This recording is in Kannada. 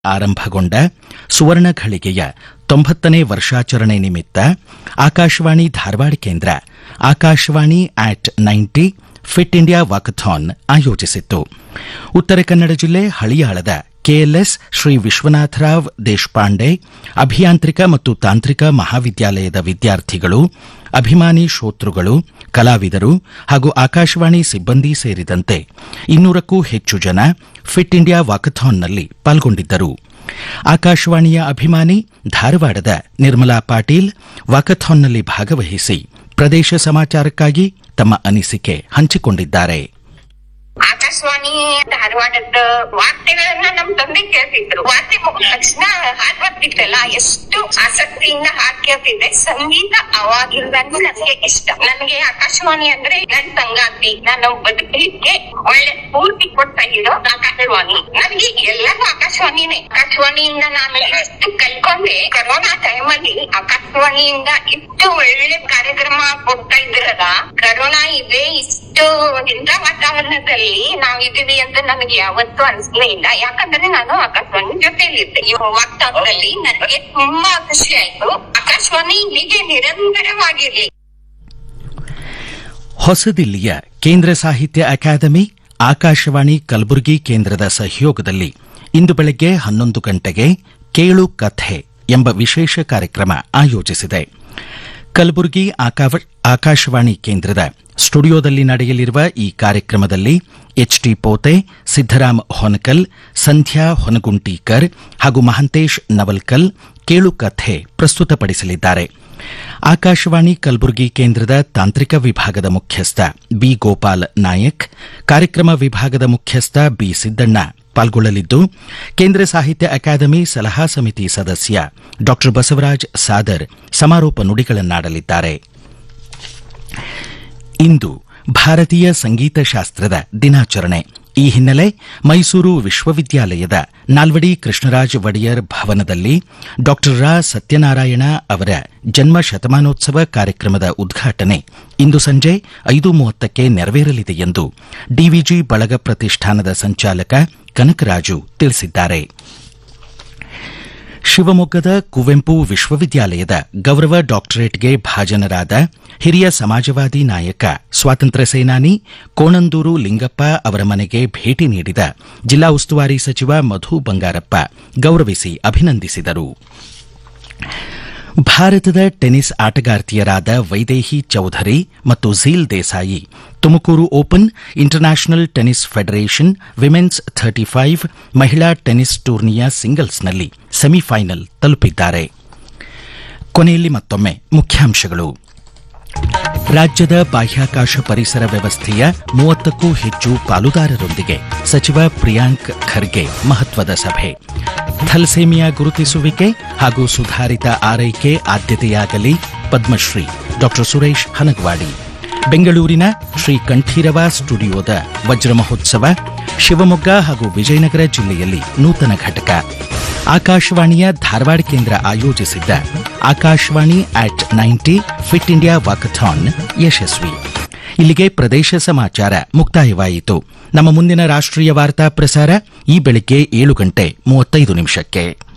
ಆರಂಭಗೊಂಡ ಸುವರ್ಣ ಘಳಿಗೆಯ ತೊಂಬತ್ತನೇ ವರ್ಷಾಚರಣೆ ನಿಮಿತ್ತ ಆಕಾಶವಾಣಿ ಧಾರವಾಡ ಕೇಂದ್ರ Akashvani at ninety fit India walkathon ಆಯೋಜಿಸಿತ್ತು ಉತ್ತರ ಕನ್ನಡ ಜಿಲ್ಲೆ ಹಳಿಯಾಳದ ಕೆಎಲ್ಎಸ್ ಶ್ರೀ ವಿಶ್ವನಾಥರಾವ್ ದೇಶಪಾಂಡೆ ಅಭಿಯಾಂತ್ರಿಕ ಮತ್ತು ತಾಂತ್ರಿಕ ಮಹಾವಿದ್ಯಾಲಯದ ವಿದ್ಯಾರ್ಥಿಗಳು ಅಭಿಮಾನಿ ಶ್ರೋತೃಗಳು ಕಲಾವಿದರು ಹಾಗೂ ಆಕಾಶವಾಣಿ ಸಿಬ್ಬಂದಿ ಸೇರಿದಂತೆ ಇನ್ನೂರಕ್ಕೂ ಹೆಚ್ಚು ಜನ ಫಿಟ್ ಇಂಡಿಯಾ ವಾಕಥಾನ್ನಲ್ಲಿ ಪಾಲ್ಗೊಂಡಿದ್ದರು ಆಕಾಶವಾಣಿಯ ಅಭಿಮಾನಿ ಧಾರವಾಡದ ನಿರ್ಮಲಾ ಪಾಟೀಲ್ ವಾಕಥಾನ್ನಲ್ಲಿ ಭಾಗವಹಿಸಿ ಪ್ರದೇಶ ಸಮಾಚಾರಕ್ಕಾಗಿ ತಮ್ಮ ಅನಿಸಿಕೆ ಹಂಚಿಕೊಂಡಿದ್ದಾರೆ ಆಕಾಶವಾಣಿ ಧಾರವಾಡದ ವಾರ್ತೆಗಳನ್ನ ನಮ್ ತಂದೆ ಕೇಳ್ತಿದ್ರು ವಾರ್ತೆ ಮುಗಿದ ತಕ್ಷಣ ಹಾಡ್ ಬರ್ತಿತ್ತಲ್ಲ ಎಷ್ಟು ಆಸಕ್ತಿಯಿಂದ ಹಾಡ್ ಕೇಳ್ತಿದ್ದೆ ಸಂಗೀತ ಅವಾಗಿಂದಾನು ನನಗೆ ಇಷ್ಟ ನನಗೆ ಆಕಾಶವಾಣಿ ಅಂದ್ರೆ ನನ್ ಸಂಗಾತಿ ನಾನು ಬದುಕಲಿಕ್ಕೆ ಒಳ್ಳೆ ಸ್ಫೂರ್ತಿ ಕೊಡ್ತಾ ಇರೋ ಆಕಾಶವಾಣಿ ನನಗೆ ಎಲ್ಲರೂ ಆಕಾಶವಾಣಿನೇ ಆಕಾಶವಾಣಿಯಿಂದ ನಾನು ಎಷ್ಟು ಕಲ್ಕೊಂಡೆ ಕರೋನಾ ಟೈಮಲ್ಲಿ ಆಕಾಶವಾಣಿಯಿಂದ ಇಷ್ಟು ಒಳ್ಳೆ ಕಾರ್ಯಕ್ರಮ ಕೊಡ್ತಾ ಇದ್ರಲ್ಲ ಕರೋನಾ ಇದೆ ಇಷ್ಟು ಇಂಥ ವಾತಾವರಣದಲ್ಲಿ ನಾವಿದ್ದೀವಿ ಅಂತ ನನಗೆ ಯಾವತ್ತೂ ಅನ್ಸಲೇ ಇಲ್ಲ ಯಾಕಂದ್ರೆ ನಾನು ಆಕಾಶವಾಣಿ ಜೊತೆಯಲ್ಲಿದ್ದೆ ಈ ವಾತಾವರಣದಲ್ಲಿ ನನಗೆ ತುಂಬಾ ಖುಷಿ ಆಯ್ತು ಆಕಾಶವಾಣಿ ಹೀಗೆ ನಿರಂತರವಾಗಿರ್ಲಿ ಹೊಸದಿಲ್ಲಿಯ ಕೇಂದ್ರ ಸಾಹಿತ್ಯ ಅಕಾಡೆಮಿ ಆಕಾಶವಾಣಿ ಕಲಬುರಗಿ ಕೇಂದ್ರದ ಸಹಯೋಗದಲ್ಲಿ ಇಂದು ಬೆಳಗ್ಗೆ ಹನ್ನೊಂದು ಗಂಟೆಗೆ ಕೇಳು ಕಥೆ ಎಂಬ ವಿಶೇಷ ಕಾರ್ಯಕ್ರಮ ಆಯೋಜಿಸಿದೆ ಕಲಬುರಗಿ ಆಕಾವ- ಆಕಾಶವಾಣಿ ಕೇಂದ್ರದ ಸ್ಟುಡಿಯೋದಲ್ಲಿ ನಡೆಯಲಿರುವ ಈ ಕಾರ್ಯಕ್ರಮದಲ್ಲಿ ಎಚ್ಟಿ ಪೋತೆ ಸಿದ್ದರಾಮ್ ಹೊನಕಲ್ ಸಂಧ್ಯಾ ಹೊನಗುಂಟೀಕರ್ ಹಾಗೂ ಮಹಂತೇಶ್ ನವಲ್ಕಲ್ ಕೇಳು ಕಥೆ ಪ್ರಸ್ತುತಪಡಿಸಲಿದ್ದಾರೆ ಆಕಾಶವಾಣಿ ಕಲಬುರಗಿ ಕೇಂದ್ರದ ತಾಂತ್ರಿಕ ವಿಭಾಗದ ಮುಖ್ಯಸ್ಥ ಬಿ ಗೋಪಾಲ್ ನಾಯಕ್ ಕಾರ್ಯಕ್ರಮ ವಿಭಾಗದ ಮುಖ್ಯಸ್ಥ ಬಿ ಸಿದ್ದಣ್ಣ ಪಾಲ್ಗೊಳ್ಳಲಿದ್ದು ಕೇಂದ್ರ ಸಾಹಿತ್ಯ ಅಕಾಡೆಮಿ ಸಲಹಾ ಸಮಿತಿ ಸದಸ್ಯ ಡಾ ಬಸವರಾಜ್ ಸಾದರ್ ಸಮಾರೋಪ ನುಡಿಗಳನ್ನಾಡಲಿದ್ದಾರೆ ಇಂದು ಭಾರತೀಯ ಸಂಗೀತ ಶಾಸ್ತ್ರದ ದಿನಾಚರಣೆ ಈ ಹಿನ್ನೆಲೆ ಮೈಸೂರು ವಿಶ್ವವಿದ್ಯಾಲಯದ ನಾಲ್ವಡಿ ಕೃಷ್ಣರಾಜ ಒಡೆಯರ್ ಭವನದಲ್ಲಿ ಡಾ ರಾ ಸತ್ಯನಾರಾಯಣ ಅವರ ಜನ್ಮ ಶತಮಾನೋತ್ಸವ ಕಾರ್ಯಕ್ರಮದ ಉದ್ಘಾಟನೆ ಇಂದು ಸಂಜೆ ಐದು ಮೂವತ್ತಕ್ಕೆ ನೆರವೇರಲಿದೆ ಎಂದು ಡಿವಿಜಿ ಬಳಗ ಪ್ರತಿಷ್ಠಾನದ ಸಂಚಾಲಕ ಕನಕರಾಜು ತಿಳಿಸಿದ್ದಾರೆ ಶಿವಮೊಗ್ಗದ ಕುವೆಂಪು ವಿಶ್ವವಿದ್ಯಾಲಯದ ಗೌರವ ಡಾಕ್ಟರೇಟ್ಗೆ ಭಾಜನರಾದ ಹಿರಿಯ ಸಮಾಜವಾದಿ ನಾಯಕ ಸ್ವಾತಂತ್ರ್ಯ ಸೇನಾನಿ ಕೋಣಂದೂರು ಲಿಂಗಪ್ಪ ಅವರ ಮನೆಗೆ ಭೇಟಿ ನೀಡಿದ ಜಿಲ್ಲಾ ಉಸ್ತುವಾರಿ ಸಚಿವ ಮಧು ಬಂಗಾರಪ್ಪ ಗೌರವಿಸಿ ಅಭಿನಂದಿಸಿದರು ಭಾರತದ ಟೆನಿಸ್ ಆಟಗಾರ್ತಿಯರಾದ ವೈದೇಹಿ ಚೌಧರಿ ಮತ್ತು Zeel Desai Tumakuru open international tennis federation women's thirty five ಮಹಿಳಾ ಟೆನಿಸ್ ಟೂರ್ನಿಯ ಸಿಂಗಲ್ಸ್ನಲ್ಲಿ ಸೆಮಿಫೈನಲ್ ತಲುಪಿದ್ದಾರೆ ಕೊನೆಯಲ್ಲಿ ಮತ್ತೊಮ್ಮೆ ಮುಖ್ಯಾಂಶಗಳು ರಾಜ್ಯದ ಬಾಹ್ಯಾಕಾಶ ಪರಿಸರ ವ್ಯವಸ್ಥೆಯ ಮೂವತ್ತಕ್ಕೂ ಹೆಚ್ಚು ಪಾಲುದಾರರೊಂದಿಗೆ ಸಚಿವ ಪ್ರಿಯಾಂಕ್ ಖರ್ಗೆ ಮಹತ್ವದ ಸಭೆ ಥಲ್ಸೇಮಿಯಾ ಗುರುತಿಸುವಿಕೆ ಹಾಗೂ ಸುಧಾರಿತ ಆರೈಕೆ ಆದ್ಯತೆಯಾಗಲಿ ಪದ್ಮಶ್ರೀ ಡಾ ಸುರೇಶ್ ಹನಗವಾಡಿ ಬೆಂಗಳೂರಿನ ಶ್ರೀ ಕಂಠೀರವ ಸ್ಟುಡಿಯೋದ ವಜ್ರ ಮಹೋತ್ಸವ ಶಿವಮೊಗ್ಗ ಹಾಗೂ ವಿಜಯನಗರ ಜಿಲ್ಲೆಯಲ್ಲಿ ನೂತನ ಘಟಕ ಆಕಾಶವಾಣಿಯ ಧಾರವಾಡ ಕೇಂದ್ರ ಆಯೋಜಿಸಿದ್ದ Akashvani at ninety fit India walkathon ಯಶಸ್ವಿ ಇಲ್ಲಿಗೆ ಪ್ರದೇಶ ಸಮಾಚಾರ ಮುಕ್ತಾಯವಾಯಿತು ನಮ್ಮ ಮುಂದಿನ ರಾಷ್ಟ್ರೀಯ ವಾರ್ತಾ ಪ್ರಸಾರ ಈ ಬೆಳಿಗ್ಗೆ ಏಳು ಗಂಟೆ ಮೂವತ್ತೈದು ನಿಮಿಷಕ್ಕೆ